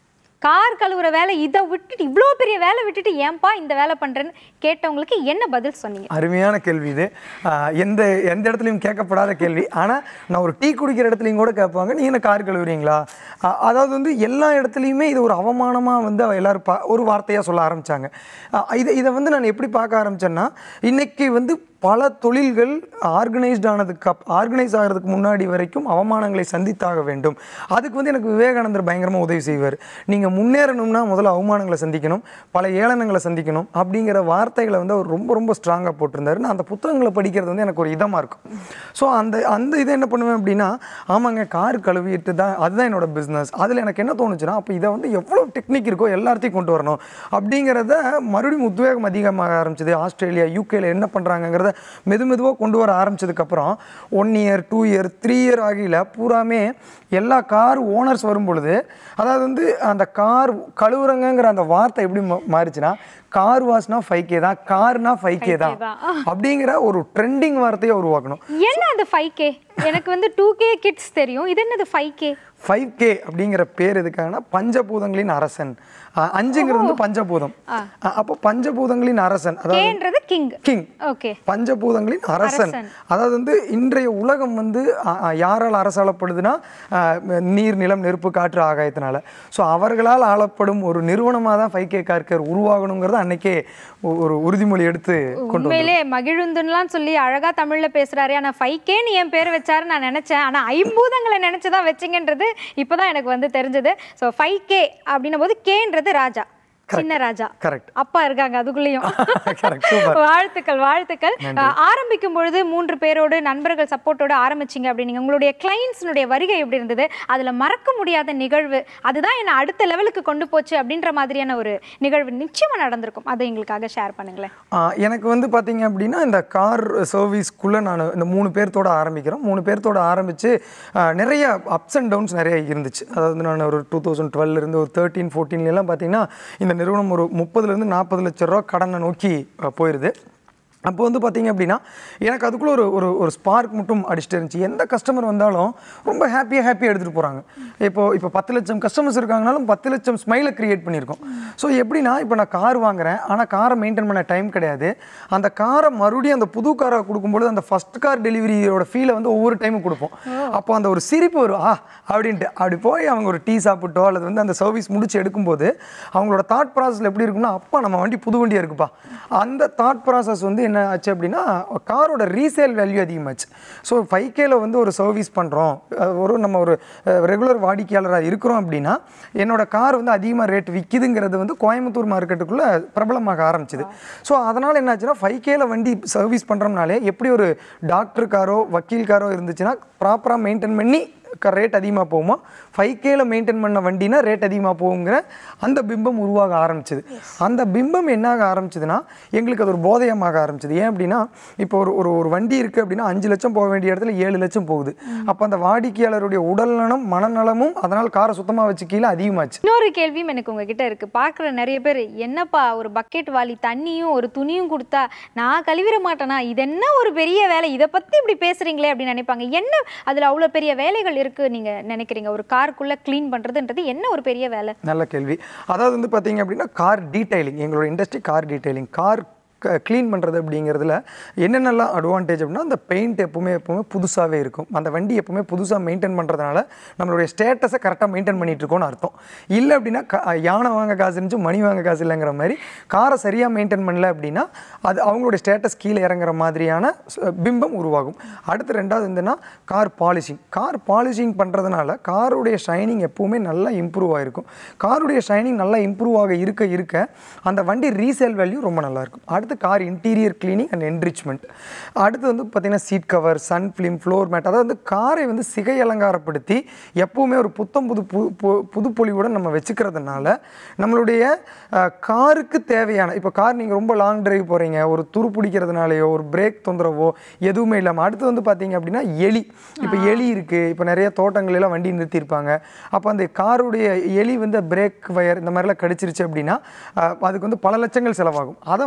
[SPEAKER 1] கார் கழுவுற வேலை இதை விட்டுட்டு இவ்வளோ பெரிய வேலை விட்டுட்டு ஏன்பா இந்த வேலை பண்றேன்னு கேட்டவங்களுக்கு என்ன பதில் சொன்னீங்க
[SPEAKER 2] அருமையான கேள்வி இது ஆஹ் எந்த எந்த இடத்துலையும் கேட்கப்படாத கேள்வி ஆனால் நான் ஒரு டீ குடிக்கிற இடத்துலையும் கூட கேட்பாங்க நீ என்ன கார் கழுவுறீங்களா ஆஹ் அதாவது வந்து எல்லா இடத்துலையுமே இது ஒரு அவமானமாக வந்து அவ எல்லாரும் பா ஒரு வார்த்தையாக சொல்ல ஆரம்பித்தாங்க இதை இதை வந்து நான் எப்படி பார்க்க ஆரம்பிச்சேன்னா இன்னைக்கு வந்து பல தொழில்கள் ஆர்கனைஸ்ட் ஆனதுக்கு அப் ஆர்கனைஸ் ஆகிறதுக்கு முன்னாடி வரைக்கும் அவமானங்களை சந்தித்தாக வேண்டும் அதுக்கு வந்து எனக்கு விவேகானந்தர் பயங்கரமாக உதவி செய்வார் நீங்கள் முன்னேறணும்னா முதல்ல அவமானங்களை சந்திக்கணும் பல ஏளனங்களை சந்திக்கணும் அப்படிங்கிற வார்த்தைகளை வந்து அவர் ரொம்ப ரொம்ப ஸ்ட்ராங்காக போட்டிருந்தாரு நான் அந்த புத்தகங்களை படிக்கிறது வந்து எனக்கு ஒரு இதமாக இருக்கும் ஸோ அந்த அந்த இதை என்ன பண்ணுவேன் அப்படின்னா ஆமாங்க கார் கழுவிட்டு தான் அதுதான் என்னோட பிஸ்னஸ் அதில் எனக்கு என்ன தோணுச்சுன்னா அப்போ இதை வந்து எவ்வளோ டெக்னிக் இருக்கோ எல்லாத்தையும் கொண்டு வரணும் அப்படிங்கிறத மறுபடியும் உத்வேகம் அதிகமாக ஆரம்பிச்சது ஆஸ்திரேலியா யூகேல என்ன பண்ணுறாங்கங்கிறத மெது மெதுவாக கொண்டு வர ஆரம்பிச்சதுக்கப்புறம் one year two year three year ஆகியில் பூராமே எல்லா கார் ஓனர்ஸ் வரும் பொழுது அதாவது வந்து அந்த கார் கழுவுறங்கங்கிற அந்த வார்த்தை எப்படி மா- மாறுச்சுன்னா கார் வாஷ்னா ஃபைவ் கே தான் கார்னா ஃபைவ் கே தான்
[SPEAKER 1] தான்.
[SPEAKER 2] அப்படிங்கிற ஒரு ட்ரெண்டிங் வார்த்தையை உருவாக்கணும்
[SPEAKER 1] என்ன அது ஃபைவ் கே எனக்கு வந்து டூ கே கிட்ஸ் தெரியும் இது என்னது ஃபைவ் கே
[SPEAKER 2] ஃபைவ் கே அப்படிங்கிற பேர் எதுக்காகனா பஞ்சபூதங்களின் அரசன் அஹ் அஞ்சுங்கிறது வந்து பஞ்சபூதம் அஹ் அப்போ பஞ்சபூதங்களின் அரசன் அதாவது
[SPEAKER 1] கேன்றது கிங்
[SPEAKER 2] கிங்
[SPEAKER 1] ஓகே
[SPEAKER 2] பஞ்சபூதங்களின் அரசன்
[SPEAKER 1] அரசன்.
[SPEAKER 2] அதாவது வந்து இன்றைய உலகம் வந்து அ, அ, யாரால் அரசாளப்படுதுன்னா அ, நீர் நிலம் நெருப்பு காற்று ஆகாயத்தினால ஸோ அவர்களால் ஆளப்படும் ஒரு நிறுவனமாக தான் ஃபைவ் கே கார்கர் உருவாகணுங்கிறது அன்னைக்கே ஒ- ஒரு உறுதிமொழி எடுத்து கொண்டு
[SPEAKER 1] உண்மையிலே மகிழுந்துன்னுலாம் சொல்லி அழகா தமிழ்ல பேசுறாரு ஆனா ஃபைவ் கேன்னு என் பேர் வச்சாரு நான் நினைச்சேன் ஆனா ஐம்பூதங்களை நினைச்சுதான் வச்சிங்கன்றது இப்பதான் எனக்கு வந்து தெரிஞ்சது ஸோ ஃபைவ் கே அப்படின்னும் போது கேன்றது ராஜா சின்ன ராஜா
[SPEAKER 2] கரெக்ட்
[SPEAKER 1] அப்பா இருக்காங்க அதுக்குள்ளேயும்
[SPEAKER 2] கரெக்ட் சூப்பர்
[SPEAKER 1] வாழ்த்துக்கள் வாழ்த்துக்கள் அஹ், ஆரம்பிக்கும் பொழுது மூன்று பேரோடு நண்பர்கள் சப்போர்ட்டோட ஆரம்பிச்சீங்க அப்படின்னீங்க உங்களுடைய கிளைண்ட்ஸ்னுடைய வருகை எப்படி இருந்தது அதுல மறக்க முடியாத நிகழ்வு அதுதான் என்ன அடுத்த லெவலுக்கு கொண்டு போச்சு அப்படின்ற மாதிரியான ஒரு நிகழ்வு நிச்சயமா நடந்திருக்கும் அதை எங்களுக்காக ஷேர் பண்ணுங்களேன்
[SPEAKER 2] ஆ, எனக்கு வந்து பார்த்தீங்க அப்படின்னா இந்த கார் சர்வீஸ்க்குள்ளே நான் இந்த மூணு பேர்த்தோட ஆரம்பிக்கிறோம் மூணு பேர்த்தோட ஆரம்பித்து நிறைய அப்ஸ் அண்ட் டவுன்ஸ் நிறைய இருந்துச்சு அதாவது நான் ஒரு டூ தௌசண்ட் டுவெல்லேருந்து ஒரு தேர்ட்டீன் ஃபோர்டீன்லாம் பார்த்தீங்கன்னா இந்த நிறுவனம் ஒரு முப்பதுலேருந்து நாற்பது லட்ச ரூபா கடனை நோக்கி அ, போயிருது அப்போ வந்து பார்த்தீங்க அப்படின்னா எனக்கு அதுக்குள்ளே ஒரு ஒரு ஒரு ஸ்பார்க் மட்டும் அடிச்சுட்டு இருந்துச்சு எந்த கஸ்டமர் வந்தாலும் ரொம்ப ஹாப்பியாக ஹாப்பியாக எடுத்துகிட்டு போகிறாங்க இப்போ இப்போ பத்து லட்சம் கஸ்டமர்ஸ் இருக்காங்கனாலும் பத்து லட்சம் ஸ்மைலை கிரியேட் பண்ணியிருக்கோம் ஸோ எப்படின்னா இப்போ நான் கார் வாங்குறேன் ஆனால் காரை மெயின்டைன் பண்ண டைம் கிடையாது அந்த காரை மறுபடியும் அந்த புது காரை கொடுக்கும்பொழுது அந்த ஃபஸ்ட் கார் டெலிவரியோட ஃபீலை வந்து ஒவ்வொரு டைமும் கொடுப்போம் அப்போ அந்த ஒரு சிரிப்பு வரும் ஆ அப்படின்ட்டு அப்படி போய் அவங்க ஒரு டீ சாப்பிட்டோ அல்லது வந்து அந்த சர்வீஸ் முடிச்சு எடுக்கும்போது அவங்களோட தாட் ப்ராசஸில் எப்படி இருக்கும்னா அப்பா நம்ம வண்டி புது வண்டியாக இருக்குப்பா அந்த தாட் ப்ராசஸ் வந்து என்ன ஆச்சு அப்படின்னா காரோட ரீசேல் வேல்யூ அதிகமாச்சு ஸோ ஃபைவ் கேல வந்து ஒரு சர்வீஸ் பண்ணுறோம் ஒரு நம்ம ஒரு ரெகுலர் வாடிக்கையாளராக இருக்கிறோம் அப்படின்னா என்னோட கார் வந்து அதிகமாக ரேட் விற்கிதுங்கிறது வந்து கோயம்புத்தூர் மார்க்கெட்டுக்குள்ளே பிரபலமாக ஆரம்பிச்சுது ஸோ அதனால் என்னாச்சுன்னா ஃபைவ் கேல வண்டி சர்வீஸ் பண்ணுறோம்னாலே எப்படி ஒரு டாக்டர் காரோ வக்கீல் காரோ இருந்துச்சுன்னா ப்ராப்பராக மெயின்டைன் பண்ணி ரேட் அதிகமாக போகுமா ஃபைவ் கேல மெயின்டைன் பண்ண வண்டினா ரேட் அதிகமாக போகுங்கிற அந்த பிம்பம் உருவாக ஆரம்பிச்சது அந்த பிம்பம் என்னாக ஆரம்பிச்சதுன்னா எங்களுக்கு அது ஒரு போதையமாக ஆரம்பிச்சது ஏன் அப்படின்னா இப்போ ஒரு ஒரு ஒரு வண்டி இருக்குது அப்படின்னா அஞ்சு லட்சம் போக வேண்டிய இடத்துல ஏழு லட்சம் போகுது அப்போ அந்த வாடிக்கையாளருடைய உடல்நலம் மனநலமும் அதனால் காரை சுத்தமாக வச்சு கீழே அதிகமாச்சு
[SPEAKER 1] இன்னொரு கேள்வியும் எனக்கு உங்ககிட்ட இருக்கு பார்க்குற நிறைய பேர் என்னப்பா ஒரு பக்கெட் வாலி தண்ணியும் ஒரு துணியும் கொடுத்தா நான் கழுவிட மாட்டேனா இது என்ன ஒரு பெரிய வேலை இதை பத்தி இப்படி பேசுறீங்களே அப்படின்னு நினைப்பாங்க என்ன அதுல அவ்வளவு பெரிய வேலைகள் இருக்கு நீங்க நினைக்கிறீங்க ஒரு காருக்குள்ள க்ளீன் பண்றதுன்றது என்ன ஒரு பெரிய வேலை
[SPEAKER 2] நல்ல கேள்வி அதாவது வந்து பார்த்தீங்க அப்படின்னா கார் டீடைலிங் எங்களோட industry car detailing car clean பண்ணுறது அப்படிங்கிறதுல என்னென்னலாம் அட்வான்டேஜ் அப்படின்னா அந்த பெயிண்ட் எப்பவுமே எப்பவுமே புதுசாகவே இருக்கும் அந்த வண்டி எப்பவுமே புதுசாக மெயின்டைன் பண்ணுறதுனால நம்மளுடைய ஸ்டேட்டஸை கரெக்டாக மெயின்டைன் பண்ணிட்டு இருக்கோம்னு அர்த்தம் இல்லை அப்படின்னா க- யானை வாங்க காசு இருந்துச்சு மணி வாங்க காசு இல்லைங்கிற மாதிரி காரை சரியாக மெயின்டைன் பண்ணல அப்படின்னா அது அவங்களுடைய ஸ்டேட்டஸ் கீழே இறங்குற மாதிரியான ச- பிம்பம் உருவாகும் அடுத்து ரெண்டாவது வந்துன்னா கார் பாலிஷிங் கார் பாலிஷிங் பண்ணுறதுனால காருடைய ஷைனிங் எப்பவுமே நல்லா இம்ப்ரூவ் ஆகிருக்கும் காருடைய ஷைனிங் நல்லா இம்ப்ரூவ் ஆக இருக்க இருக்க அந்த வண்டி ரீசேல் வேல்யூ ரொம்ப நல்லா இருக்கும் அடுத்து car interior cleaning and enrichment அடுத்து வந்து பார்த்தீங்கன்னா seat cover sun film floor mat அதாவது வந்து காரை வந்து சிகை அலங்காரப்படுத்தி எப்பவுமே ஒரு புத்தம் புது பு- பு- புதுப்பொலிவுடன் நம்ம வச்சுக்கிறதுனால நம்மளுடைய அஹ், காருக்கு தேவையான இப்போ கார் நீங்கள் ரொம்ப லாங் டிரைவ் போகிறீங்க ஒரு துரு பிடிக்கிறதுனாலையோ ஒரு பிரேக் தொந்தரவோ எதுவுமே இல்லாமல் அடுத்து வந்து பார்த்தீங்க அப்படின்னா எலி இப்போ எலி இருக்குது இப்போ நிறைய தோட்டங்கள் எல்லாம் வண்டி நிறுத்தியிருப்பாங்க அப்போ அந்த காருடைய எலி வந்து பிரேக் வயர் இந்த மாதிரிலாம் கடிச்சிருச்சு அப்படின்னா அஹ், அதுக்கு வந்து பல லட்சங்கள் செலவாகும் அதை வந்து நாங்கள் மிச்சம்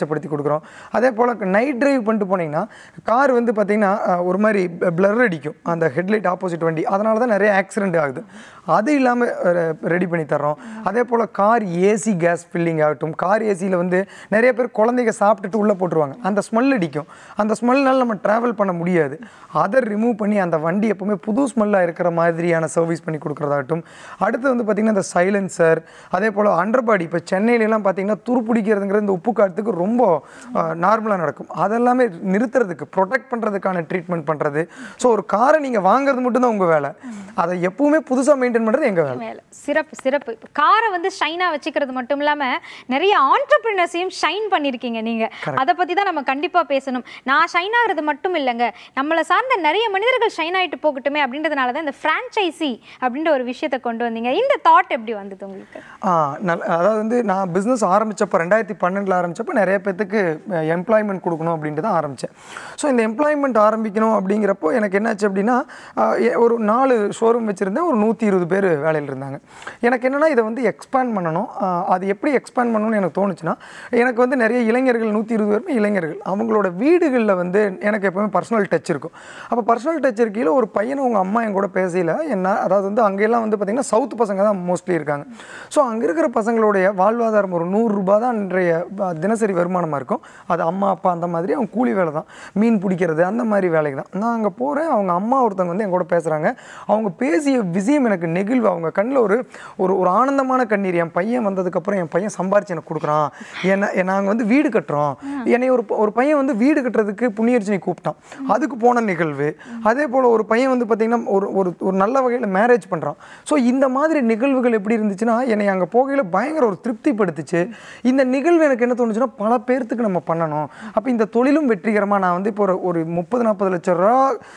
[SPEAKER 2] வெளிச்சப்படுத்தி கொடுக்குறோம் அதே போல் நைட் டிரைவ் பண்ணிட்டு போனீங்கன்னா கார் வந்து பார்த்தீங்கன்னா அஹ், ஒரு மாதிரி பிளர் அடிக்கும் அந்த ஹெட்லைட் ஆப்போசிட் வண்டி அதனால தான் நிறைய ஆக்சிடென்ட் ஆகுது அது இல்லாமல் ரெடி பண்ணி தர்றோம் அதே போல் கார் ஏசி கேஸ் ஃபில்லிங் ஆகட்டும் கார் ஏசியில் வந்து நிறைய பேர் குழந்தைங்க சாப்பிட்டுட்டு உள்ளே போட்டுருவாங்க அந்த ஸ்மெல் அடிக்கும் அந்த ஸ்மெல்னால நம்ம ட்ராவல் பண்ண முடியாது அதை ரிமூவ் பண்ணி அந்த வண்டி எப்பவுமே புது ஸ்மெல்லாக இருக்கிற மாதிரியான சர்வீஸ் பண்ணி கொடுக்குறதாகட்டும் அடுத்து வந்து பார்த்திங்கன்னா இந்த சைலன்சர் அதே போல் அண்டர்பாடி இப்போ சென்னையிலலாம் பார்த்தீங்கன்னா துருப்பிடிக்கிறதுங்கிறது இந்த உப்பு காலத்துக்கு ரொம்ப நார்மலாக நடக்கும் அதெல்லாமே நிறுத்துறதுக்கு ப்ரொடெக்ட் பண்ணுறதுக்கான ட்ரீட்மெண்ட் பண்ணுறது ஸோ ஒரு காரை நீங்கள் வாங்குறது மட்டும்தான் உங்கள் வேலை அதை எப்பவுமே புதுசாக மெயின்டைன் பண்ணுறது எங்கள் வேலை
[SPEAKER 1] மேல சிறப்பு சிறப்பு இப்ப காரை வந்து ஷைனா வச்சுக்கிறது மட்டும் இல்லாம நிறைய ஆண்டர்பிரினர்ஸையும் ஷைன் பண்ணிருக்கீங்க நீங்க அதை பத்தி தான் நம்ம கண்டிப்பா பேசணும் நான் ஷைன் ஆகுறது மட்டும் இல்லைங்க நம்மளை சார்ந்த நிறைய மனிதர்கள் ஷைன் ஆயிட்டு போகட்டுமே அப்படின்றதுனால தான் இந்த ஃப்ரான்ச்சைசி அப்படின்ற ஒரு விஷயத்தை கொண்டு வந்தீங்க இந்த தாட் எப்படி வந்தது உங்களுக்கு
[SPEAKER 2] ஆ நல்ல அதாவது வந்து நான் பிஸ்னஸ் ஆரம்பிச்சப்போ ரெண்டாயிரத்தி பன்னெண்டில் ஆரம்பிச்சப்போ நிறைய பேத்துக்கு எம்ப்ளாய்மெண்ட் கொடுக்கணும் அப்படின்ட்டு தான் ஆரம்பித்தேன் ஸோ இந்த எம்ப்ளாய்மெண்ட் ஆரம்பிக்கணும் அப்படிங்கிறப்போ எனக்கு என்னாச்சு அப்படின்னா ஆ, எ- ஒரு நாலு ஷோரூம் வச்சுருந்தேன் ஒரு நூற்றி இருபது பேர் வேலையில் இருந்தாங்க எனக்கு என்னென்னா இதை வந்து எக்ஸ்பேண்ட் பண்ணணும் ஆ, அது எப்படி எக்ஸ்பேண்ட் பண்ணணும்னு எனக்கு தோணுச்சுன்னா எனக்கு வந்து நிறைய இளைஞர்கள் நூற்றி இருபது பேருமே இளைஞர்கள் அவங்களோட வீடுகளில் வந்து எனக்கு எப்பவுமே பர்சனல் டச் இருக்கும் அப்போ பர்சனல் டச் இருக்கையில் ஒரு பையனும் உங்கள் அம்மா என் கூட பேசல என்ன அதாவது வந்து அங்கெல்லாம் வந்து பார்த்திங்கன்னா சவுத் பசங்க தான் மோஸ்ட்லி இருக்காங்க ஸோ அங்கே இருக்கிற பசங்களுடைய வாழ்வாதாரம் ஒரு நூறுரூபா தான் அன்றைய ப- தினசரி வருமானமாக இருக்கும் அது அம்மா அப்பா அந்த மாதிரி அவங்க கூலி வேலை தான் மீன் பிடிக்கிறது அந்த மாதிரி வேலைக்கு தான் நான் அங்கே போகிறேன் அவங்க அம்மா ஒருத்தவங்க வந்து என் கூட பேசுகிறாங்க அவங்க பேசிய விஷயம் எனக்கு நெகிழ்வு அவங்க கண்ணில் ஒரு ஒரு ஒரு ஆனந்தமான கண்ணீர் என் பையன் வந்ததுக்கப்புறம் என் பையன் சம்பாரிச்சு எனக்கு கொடுக்குறான் என்ன நாங்கள் வந்து வீடு கட்டுறோம் என்னை ஒரு ப- ஒரு பையன் வந்து வீடு கட்டுறதுக்கு புண்ணியர்ச்சினை கூப்பிட்டான் அதுக்கு போன நிகழ்வு அதே போல் ஒரு பையன் வந்து பார்த்திங்கன்னா ஒரு ஒரு ஒரு நல்ல வகையில் மேரேஜ் பண்ணுறான் ஸோ இந்த மாதிரி நிகழ்வுகள் எப்படி இருந்துச்சுன்னா என்னை அங்கே போகையில் பயங்கர ஒரு திருப்திப்படுத்துச்சு இந்த நிகழ்வு எனக்கு என்ன தோணுச்சுன்னா பல பேர்த்துக்கு நம்ம பண்ணணும் அப்போ இந்த தொழிலும் வெற்றிகரமாக நான் வந்து இப்போ ஒரு ஒரு முப்பது நாற்பது லட்ச ரூபா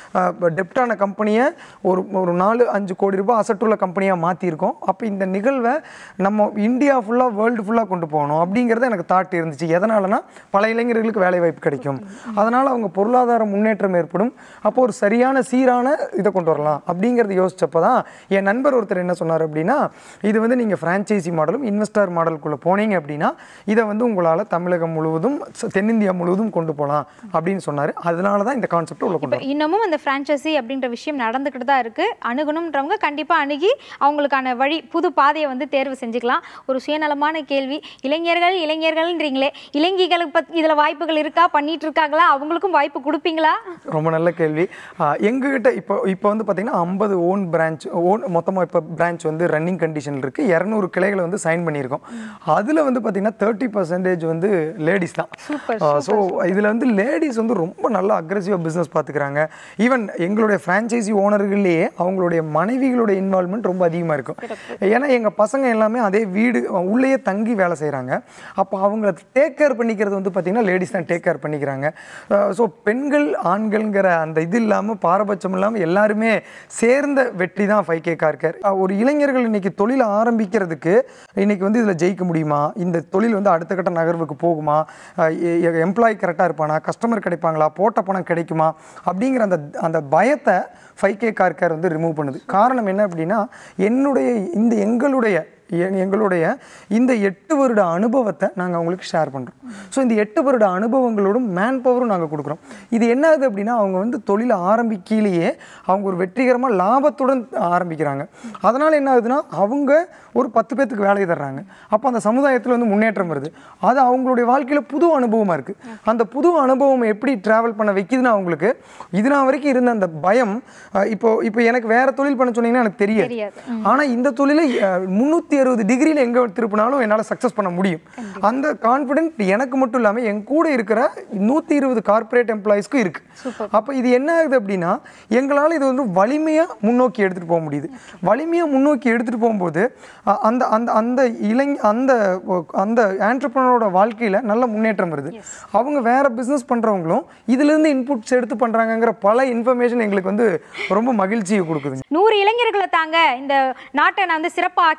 [SPEAKER 2] டெப்டான கம்பெனியை ஒரு ஒரு நாலு அஞ்சு கோடி ரூபாய் அசட்டுள்ள கம்பெனியாக மாற்றிருக்கோம் அப்போ இந்த நிகழ்வை நம்ம இந்தியா ஃபுல்லாக வேர்ல்டு ஃபுல்லாக கொண்டு போகணும் அப்படிங்கிறது எனக்கு தாட் இருந்துச்சு எதனாலனா பல இளைஞர்களுக்கு வேலை வாய்ப்பு கிடைக்கும் அதனால் அவங்க பொருளாதார முன்னேற்றம் ஏற்படும் அப்போ ஒரு சரியான சீரான இதை கொண்டு வரலாம் அப்படிங்கிறத யோசிச்சப்போ தான் என் நண்பர் ஒருத்தர் என்ன சொன்னார் அப்படின்னா இது வந்து நீங்கள் ஃப்ரான்ச்சைசி மாடலும் இன்வெஸ்டர் மாடலுக்குள்ளே போனீங்க அப்படின்னா இதை வந்து உங்களால் தமிழகம் முழுவதும் ச- தென்னிந்தியா முழுவதும் கொண்டு போகலாம் அப்படின்னு சொன்னார் அதனால தான் இந்த கான்செப்ட் உள்ள கொண்டு
[SPEAKER 1] இப்ப இன்னமும் அந்த ஃப்ரான்ச்சைசி அப்படின்ற விஷயம் நடந்துக்கிட்டு தான் இருக்கு அணுகணுன்றவங்க கண்டிப்பா அணுகி அவங்களுக்கான வழி புது பாதையை வந்து தேர்வு செஞ்சுக்கலாம் ஒரு சுயநலமான கேள்வி இளைஞர்கள் இளைஞர்கள்ன்றீங்களே இளைஞர்களுக்கு பத் இதுல வாய்ப்புகள் இருக்கா பண்ணிட்டு இருக்காங்களா அவங்களுக்கும் வாய்ப்பு கொடுப்பீங்களா
[SPEAKER 2] ரொம்ப நல்ல கேள்வி ஆஹ் எங்ககிட்ட இப்போ இப்போ வந்து பார்த்தீங்கன்னா ஐம்பது ஓன் பிரான்ச் ஓன் மொத்தமாக இப்போ பிரான்ச் வந்து ரன்னிங் கண்டிஷன் இருக்குது இரநூறு கிளைகளை வந்து சைன் பண்ணியிருக்கோம் அதில் வந்து பார்த்தீங்கன்னா தேர்ட்டி பர்சன்டேஜ் வந்து லேடிஸ் தான் ஸோ இதில் வந்து லேடிஸ் வந்து ரொம்ப நல்லா அக்ரெசிவாக பிஸ்னஸ் பார்த்துக்கிறாங்க ஈவன் எங்களுடைய ஃப்ரான்ச்சைசி ஓனர்கள்லேயே அவங்களுடைய மனைவிகளோட இன்வால்மெண்ட் ரொம்ப அதிகமாக இருக்கும் ஏன்னா எங்கள் பசங்க எல்லாமே அதே வீடு உள்ளேயே தங்கி வேலை செய்கிறாங்க அப்போ அவங்கள டேக் கேர் பண்ணிக்கிறது வந்து பார்த்திங்கன்னா லேடிஸ் தான் டேக் கேர் பண்ணிக்கிறாங்க ஸோ பெண்கள் ஆண்கள்ங்கிற அந்த இது இல்லாமல் பாரபட்சம் இல்லாமல் எல்லாருமே சேர்ந்த வெற்றி தான் ஃபைவ் கே கார் கேர் ஒரு இளைஞர்கள் இன்னைக்கு தொழிலை ஆரம்பிக்கிறதுக்கு இன்னைக்கு வந்து இதில் ஜெயிக்க முடியுமா இந்த தொழில் வந்து அடுத்த கட்ட நகர்வுக்கு போகுமா எம்ப்ளாயி கரெக்டாக இருப்பானா கஸ்டமர் கிடைப்பாங்களா போட்ட பணம் கிடைக்குமா அப்படிங்கிற அந்த அந்த பயத்தை ஃபைவ் கே கார் கேர் வந்து ரிமூவ் பண்ணுது காரணம் என்ன அப்படின்னா என்னுடைய இந்த எங்களுடைய எ- எங்களுடைய இந்த எட்டு வருட அனுபவத்தை நாங்கள் அவங்களுக்கு ஷேர் பண்ணுறோம் ஸோ இந்த எட்டு வருட அனுபவங்களோடும் மேன் பவரும் நாங்கள் கொடுக்குறோம் இது என்ன ஆகுது அப்படின்னா அவங்க வந்து தொழிலை ஆரம்பிக்கையிலேயே அவங்க ஒரு வெற்றிகரமாக லாபத்துடன் ஆரம்பிக்கிறாங்க அதனால் என்ன ஆகுதுன்னா அவங்க ஒரு பத்து பேர்த்துக்கு வேலையை தர்றாங்க அப்போ அந்த சமுதாயத்தில் வந்து முன்னேற்றம் வருது அது அவங்களுடைய வாழ்க்கையில் புது அனுபவமாக இருக்குது அந்த புது அனுபவம் எப்படி ட்ராவல் பண்ண வைக்குதுன்னா அவங்களுக்கு இது நாள் வரைக்கும் இருந்த அந்த பயம் அஹ், இப்போ இப்போ எனக்கு வேற தொழில் பண்ண சொன்னீங்கன்னா எனக்கு தெரியாது
[SPEAKER 1] தெரியாது.
[SPEAKER 2] ஆனால் இந்த தொழிலை முந்நூற்றி அறுபது டிகிரியில் எங்கே திருப்பினாலும் என்னால் சக்ஸஸ் பண்ண முடியும் அந்த கான்ஃபிடென்ட் எனக்கு மட்டும் இல்லாமல் என் கூட இருக்கிற நூற்றி இருபது கார்ப்பரேட் எம்ப்ளாயிஸ்க்கும் இருக்குது அப்போ இது என்ன ஆகுது அப்படின்னா எங்களால் இது வந்து வலிமையாக முன்னோக்கி எடுத்துகிட்டு போக முடியுது வலிமையாக முன்னோக்கி எடுத்துகிட்டு போகும்போது அ- அந்த அந்த அந்த இளைஞ அந்த அந்த ஆண்டர்பனரோட வாழ்க்கையில் நல்ல முன்னேற்றம் வருது அவங்க வேற பிஸ்னஸ் பண்ணுறவங்களும் இதுலேருந்து இன்புட்ஸ் எடுத்து பண்ணுறாங்கங்கிற பல இன்ஃபர்மேஷன் எங்களுக்கு வந்து ரொம்ப மகிழ்ச்சியை கொடுக்குதுங்க
[SPEAKER 1] நூறு இளைஞர்களை தாங்க இந்த நாட்டை நான் வந்து சிறப்பாக ஆக்கிடுறேன் அப்படின்னு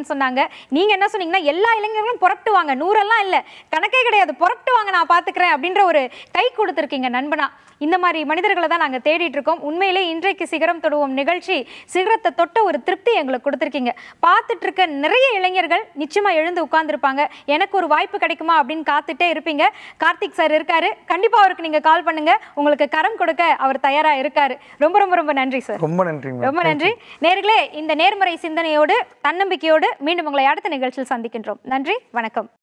[SPEAKER 1] அப்படின்னு சொன்னாங்க நீங்க என்ன சொன்னீங்கன்னா எல்லா இளைஞர்களும் புறப்பட்டு வாங்க நூறெல்லாம் இல்ல கணக்கே கிடையாது புறப்பட்டு வாங்க நான் பாத்துக்கிறேன் அப்படின்ற ஒரு கை கொடுத்துருக்கீங்க நண்பனா இந்த மாதிரி மனிதர்களை தான் நாங்க தேடிட்டு இருக்கோம் உண்மையிலே இன்றைக்கு சிகரம் தொடுவோம் நிகழ்ச்சி சிகரத்தை தொட்ட ஒரு திருப்தி எங்களுக்கு கொடுத்துருக்கீங்க பார்த்துட்டு இருக்க நிறைய இளைஞர்கள் நிச்சயமா எழுந்து உட்கார்ந்துருப்பாங்க எனக்கு ஒரு வாய்ப்பு கிடைக்குமா அப்படின்னு காத்துட்டே இருப்பீங்க கார்த்திக் சார் இருக்காரு கண்டிப்பா அவருக்கு நீங்க கால் பண்ணுங்க உங்களுக்கு கரம் கொடுக்க அவர் தயாரா இருக்காரு ரொம்ப ரொம்ப ரொம்ப நன்றி சார்
[SPEAKER 2] ரொம்ப நன்றிங்க
[SPEAKER 1] ரொம்ப நன்றி நேர்களே இந்த நேர்மறை சிந்தனையோடு தன்னம்பிக்கையோடு மீண்டும் உங்களை அடுத்த நிகழ்ச்சியில் சந்திக்கின்றோம் நன்றி வணக்கம்